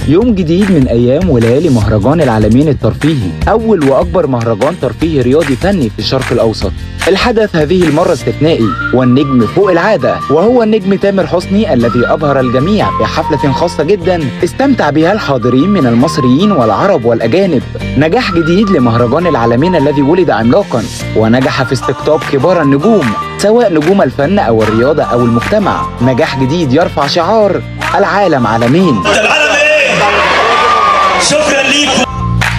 يوم جديد من أيام وليالي مهرجان العالمين الترفيهي أول وأكبر مهرجان ترفيهي رياضي فني في الشرق الأوسط الحدث هذه المرة استثنائي والنجم فوق العادة وهو النجم تامر حسني الذي أبهر الجميع في حفلة خاصة جدا استمتع بها الحاضرين من المصريين والعرب والأجانب نجاح جديد لمهرجان العالمين الذي ولد عملاقا ونجح في استقطاب كبار النجوم سواء نجوم الفن أو الرياضة أو المجتمع نجاح جديد يرفع شعار العالم عالمين العالم ايه شكرا ليكم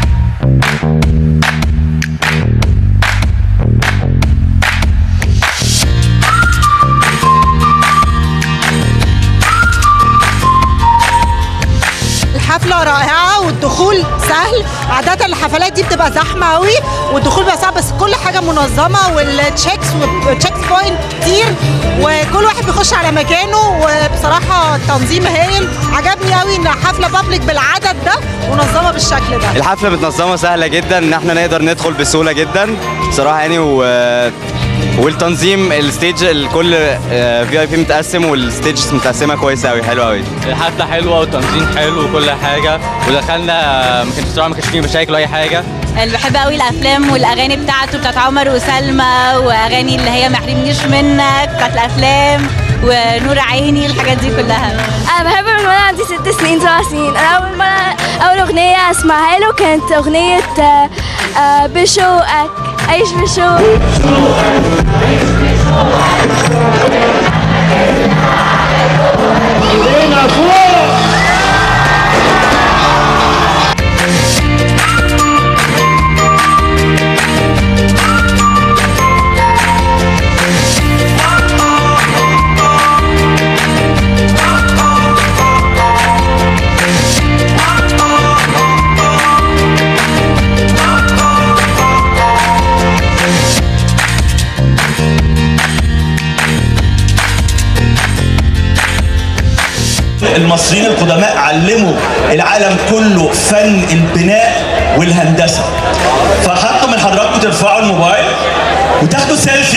الحفلة رائعة والدخول سهل عادة الحفلات دي بتبقى زحمة قوي والدخول بيبقى صعب بس كل حاجة منظمة والتشيكس والتشيكس بوينت كتير وكل واحد بيخش على مكانه وبصراحة التنظيم هايل عجبني قوي ان حفلة بابليك بالعدد ده منظمة بالشكل ده الحفله متنظمه سهله جدا ان احنا نقدر ندخل بسهوله جدا بصراحه يعني و والتنظيم الستيج الكل في اي بي متقسم والستيج متقسمه كويسه قوي حلوه قوي الحفله حلوه والتنظيم حلو وكل حاجه ودخلنا ما كانش بصراحه ما كانش فيه مشاكل ولا اي حاجه اللي بحب قوي الافلام والاغاني بتاعته بتاعت عمر وسلمى واغاني اللي هي ما يحرمنيش منك بتاعت الافلام ونور عيني الحاجات دي كلها انا بحبه من وانا عندي ست سنين سبع سنين انا اول مره اول اغنيه اسمعها له كانت اغنيه آه، آه، بشوقك عيش بشوق المصريين القدماء علموا العالم كله فن البناء والهندسه فحطوا من حضراتكم ترفعوا الموبايل وتاخدوا سيلفي